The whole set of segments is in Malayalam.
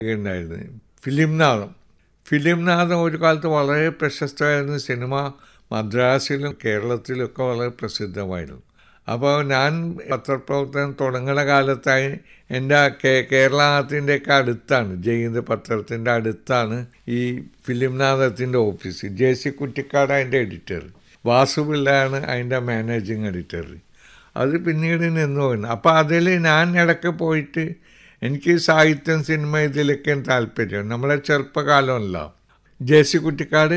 ഉണ്ടായിരുന്നു ഫിലിംനാഥം ഫിലിംനാഥം ഒരു കാലത്ത് വളരെ പ്രശസ്തമായിരുന്നു സിനിമ മദ്രാസിലും കേരളത്തിലൊക്കെ വളരെ പ്രസിദ്ധമായിരുന്നു അപ്പോൾ ഞാൻ പത്രപ്രവർത്തനം തുടങ്ങുന്ന കാലത്തായി എൻ്റെ കേ കേരളത്തിൻ്റെയൊക്കെ അടുത്താണ് ജയിന്ത് പത്രത്തിൻ്റെ അടുത്താണ് ഈ ഫിലിംനാഥത്തിൻ്റെ ഓഫീസ് ജെ സി കുറ്റിക്കാട് അതിൻ്റെ എഡിറ്റർ വാസുപിള്ളയാണ് അതിൻ്റെ മാനേജിങ് എഡിറ്റർ അത് പിന്നീട് നിന്നു പോയിരുന്നു അപ്പോൾ അതിൽ ഞാൻ ഇടയ്ക്ക് പോയിട്ട് എനിക്ക് സാഹിത്യം സിനിമ ഇതിലൊക്കെ താല്പര്യം നമ്മളെ ചെറുപ്പകാലമല്ല ജെ സി കുറ്റിക്കാട്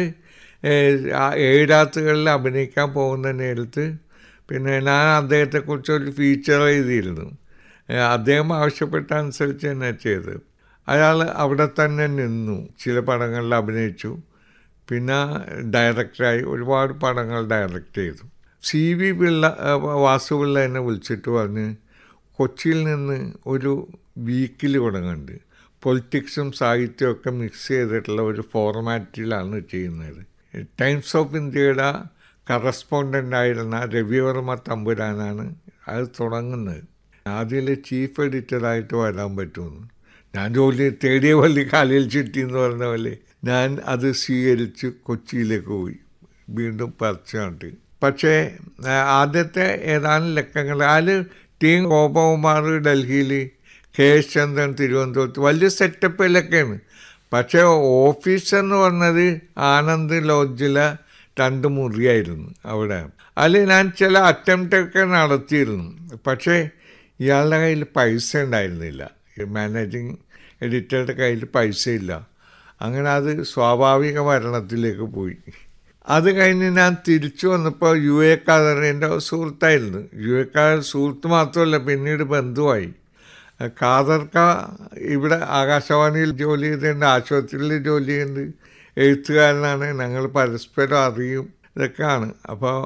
ഏഴാത്തുകളിൽ അഭിനയിക്കാൻ പോകുന്ന നേരത്ത് പിന്നെ ഞാൻ അദ്ദേഹത്തെക്കുറിച്ച് ഒരു ഫീച്ചർ എഴുതിയിരുന്നു അദ്ദേഹം ആവശ്യപ്പെട്ട അനുസരിച്ച് തന്നെ ചെയ്ത് അയാൾ അവിടെ തന്നെ നിന്നു ചില പടങ്ങളിൽ അഭിനയിച്ചു പിന്നെ ഡയറക്ടറായി ഒരുപാട് പടങ്ങൾ ഡയറക്റ്റ് ചെയ്തു സി വി പിള്ള വാസുപിള്ള എന്നെ വിളിച്ചിട്ട് പറഞ്ഞ് കൊച്ചിയിൽ നിന്ന് ഒരു വീക്കിൽ തുടങ്ങുന്നുണ്ട് പൊളിറ്റിക്സും സാഹിത്യവും ഒക്കെ മിക്സ് ചെയ്തിട്ടുള്ള ഒരു ഫോർമാറ്റിലാണ് ചെയ്യുന്നത് ടൈംസ് ഓഫ് ഇന്ത്യയുടെ കറസ്പോണ്ടൻ്റ് ആയിരുന്ന രവിവർമ്മ തമ്പുരാനാണ് അത് തുടങ്ങുന്നത് അതിൽ ചീഫ് എഡിറ്ററായിട്ട് വരാൻ പറ്റുമെന്ന് ഞാൻ ജോലി തേടിയ പള്ളി കാലിൽ ചുറ്റി എന്ന് പറഞ്ഞ പോലെ ഞാൻ അത് സ്വീകരിച്ച് കൊച്ചിയിലേക്ക് പോയി വീണ്ടും പറിച്ചാണ്ട് പക്ഷേ ആദ്യത്തെ ഏതാനും ലക്കങ്ങൾ അതിൽ ടി ഗോപകുമാർ ഡൽഹിയിൽ കെ എസ് ചന്ദ്രൻ തിരുവനന്തപുരത്ത് വലിയ സെറ്റപ്പിലൊക്കെയാണ് പക്ഷേ ഓഫീസ് എന്ന് പറഞ്ഞത് ആനന്ദ് ലോഡ്ജിലെ രണ്ട് മുറിയായിരുന്നു അവിടെ അതിൽ ഞാൻ ചില അറ്റംപ്റ്റൊക്കെ നടത്തിയിരുന്നു പക്ഷേ ഇയാളുടെ കയ്യിൽ പൈസ ഉണ്ടായിരുന്നില്ല മാനേജിങ് എഡിറ്ററുടെ കയ്യിൽ പൈസ ഇല്ല അങ്ങനെ അത് സ്വാഭാവിക മരണത്തിലേക്ക് പോയി അത് കഴിഞ്ഞ് ഞാൻ തിരിച്ചു വന്നപ്പോൾ യു എ ഖാദറിൻ്റെ സുഹൃത്തായിരുന്നു യു എ ഖാദർ സുഹൃത്ത് മാത്രമല്ല പിന്നീട് ബന്ധുവായി ഖാദർക്ക ഇവിടെ ആകാശവാണിയിൽ ജോലി ചെയ്തിട്ടുണ്ട് ആശുപത്രിയിൽ ജോലി ചെയ്യുന്നുണ്ട് എഴുത്തുകാരനാണ് ഞങ്ങൾ പരസ്പരം അറിയും ഇതൊക്കെയാണ് അപ്പോൾ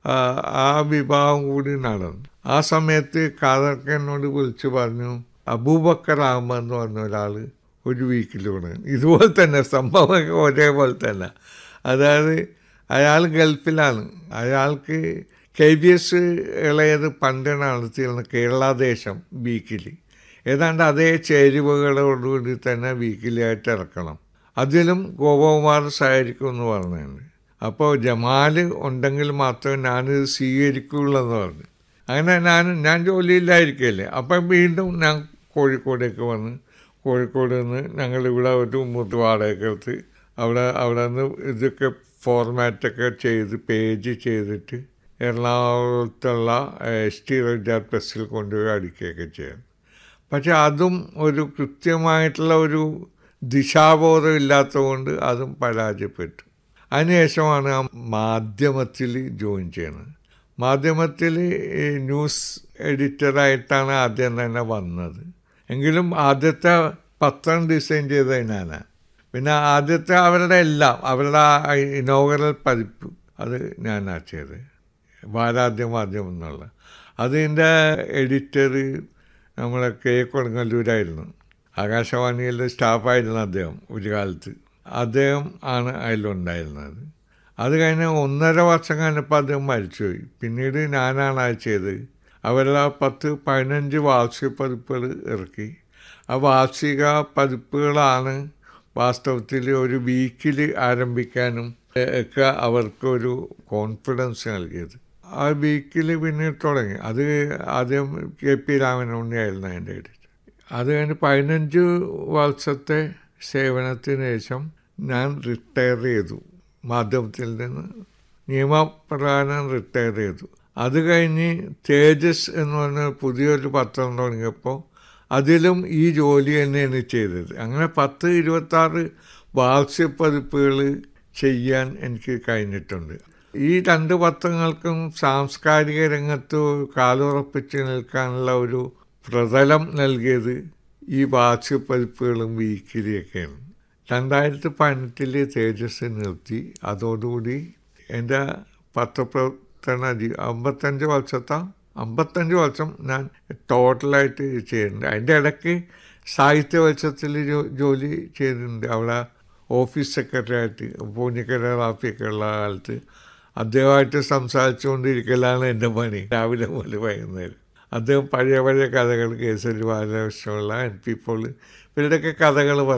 ആ വിവാഹം കൂടി നടന്നു ആ സമയത്ത് ഖാദർക്ക എന്നോട് വിളിച്ച് പറഞ്ഞു അബൂബക്കർ അഹമ്മദ് എന്ന് പറഞ്ഞ ഒരാൾ ഒരു വീക്കിലൂടെ ഇതുപോലെ തന്നെ സംഭവമൊക്കെ ഒരേപോലെ തന്നെ അതായത് അയാൾ ഗൾഫിലാണ് അയാൾക്ക് കെ ബി എസ് ഇളയത് പണ്ട് നടത്തിയിരുന്ന കേരളദേശം വീക്കിൽ ഏതാണ്ട് അതേ ചേരുവകളോടുകൂടി തന്നെ വീക്കിലായിട്ട് ഇറക്കണം അതിലും ഗോപകുമാർ സഹകരിക്കും എന്ന് പറഞ്ഞിട്ടുണ്ട് അപ്പോൾ ജമാൽ ഉണ്ടെങ്കിൽ മാത്രമേ ഞാനിത് സ്വീകരിക്കുള്ളൂ എന്ന് പറഞ്ഞു അങ്ങനെ ഞാൻ ഞാൻ ജോലിയില്ലായിരിക്കല്ലേ അപ്പം വീണ്ടും ഞാൻ കോഴിക്കോടേക്ക് വന്ന് കോഴിക്കോട് നിന്ന് ഞങ്ങളിവിടെ ഒരു മുറി വാടകയ്ക്ക് എടുത്ത് അവിടെ അവിടെ നിന്ന് ഇതൊക്കെ ഫോർമാറ്റൊക്കെ ചെയ്ത് പേജ് ചെയ്തിട്ട് എറണാകുളത്തുള്ള എസ് ടി റെഡ്ജാർ പ്രസ്സിൽ കൊണ്ടുപോയി അടിക്കുകയൊക്കെ ചെയ്യാം പക്ഷെ അതും ഒരു കൃത്യമായിട്ടുള്ള ഒരു ദിശാബോധം ഇല്ലാത്തതുകൊണ്ട് അതും പരാജയപ്പെട്ടു അതിനുശേഷമാണ് ആ മാധ്യമത്തിൽ ജോയിൻ ചെയ്യുന്നത് മാധ്യമത്തിൽ ന്യൂസ് എഡിറ്ററായിട്ടാണ് ആദ്യം തന്നെ വന്നത് എങ്കിലും ആദ്യത്തെ പത്രം ഡിസൈൻ ചെയ്തത് ഞാനാണ് പിന്നെ ആദ്യത്തെ അവരുടെ എല്ലാം അവരുടെ ഇനോഗറൽ പതിപ്പ് അത് ഞാനാണ് ചെയ്തത് വാരാദ്യ മാധ്യമം എന്നുള്ള അതിൻ്റെ എഡിറ്റർ നമ്മളെ കെ കൊടുങ്ങല്ലൂരായിരുന്നു ആകാശവാണിയിലെ സ്റ്റാഫായിരുന്നു അദ്ദേഹം ഒരു കാലത്ത് അദ്ദേഹം ആണ് അതിലുണ്ടായിരുന്നത് അത് കഴിഞ്ഞ് ഒന്നര വർഷം കഴിഞ്ഞപ്പോൾ അദ്ദേഹം മരിച്ചുപോയി പിന്നീട് ഞാനാണ് അത് ചെയ്തത് അവരുടെ പത്ത് പതിനഞ്ച് വാർഷിക പതിപ്പുകൾ ഇറക്കി ആ വാർഷിക പതിപ്പുകളാണ് വാസ്തവത്തിൽ ഒരു വീക്കിൽ ആരംഭിക്കാനും ഒക്കെ അവർക്കൊരു കോൺഫിഡൻസ് നൽകിയത് ആ വീക്കിൽ പിന്നീട് തുടങ്ങി അത് ആദ്യം കെ പി രാമനുണ്ണിയായിരുന്നു അതിൻ്റെ എഡിറ്റർ അത് കഴിഞ്ഞ് പതിനഞ്ച് വർഷത്തെ സേവനത്തിന് ശേഷം ഞാൻ റിട്ടയർ ചെയ്തു മാധ്യമത്തിൽ നിന്ന് നിയമപ്രകാരം റിട്ടയർ ചെയ്തു അത് കഴിഞ്ഞ് തേജസ് എന്ന് പറഞ്ഞ പുതിയൊരു പത്രം തുടങ്ങിയപ്പോൾ അതിലും ഈ ജോലി തന്നെയാണ് ചെയ്തത് അങ്ങനെ പത്ത് ഇരുപത്താറ് വാർഷിക പതിപ്പുകൾ ചെയ്യാൻ എനിക്ക് കഴിഞ്ഞിട്ടുണ്ട് ഈ രണ്ട് പത്രങ്ങൾക്കും സാംസ്കാരിക രംഗത്ത് കാലുറപ്പിച്ച് നിൽക്കാനുള്ള ഒരു പ്രതലം നൽകിയത് ഈ വാർഷിക പതിപ്പുകളും വീക്കിലിയൊക്കെയാണ് രണ്ടായിരത്തി പതിനെട്ടിൽ തേജസ് നിർത്തി അതോടുകൂടി എൻ്റെ പത്രപ്രവർത്തന അമ്പത്തഞ്ച് വർഷത്തെ അമ്പത്തഞ്ച് വർഷം ഞാൻ ടോട്ടലായിട്ട് ചെയ്യുന്നുണ്ട് അതിൻ്റെ ഇടയ്ക്ക് സാഹിത്യവത്സരത്തിൽ ജോലി ചെയ്തിട്ടുണ്ട് അവിടെ ഓഫീസ് സെക്രട്ടറി ആയിട്ട് പൂഞ്ഞിക്കര റാഫിയൊക്കെ ഉള്ള കാലത്ത് അദ്ദേഹമായിട്ട് സംസാരിച്ചുകൊണ്ടിരിക്കലാണ് എൻ്റെ പണി രാവിലെ മുതൽ വൈകുന്നേരം അദ്ദേഹം പഴയ പഴയ കഥകൾ കേസരി ബാലകൃഷ്ണമുള്ള എൻ പി പോൾ ഇവരുടെയൊക്കെ കഥകൾ